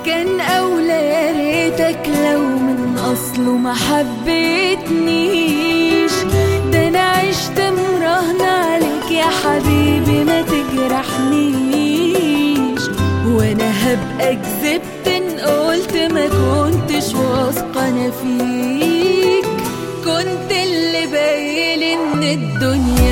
كان أولى يا ريتك لو من أصله ما حبيتنيش ده أنا عشت مراهنة عليك يا حبيبي ما تجرحنيش وأنا هبقى كذبت إن قلت ما كنتش واثقة أنا فيك كنت اللي باين إن الدنيا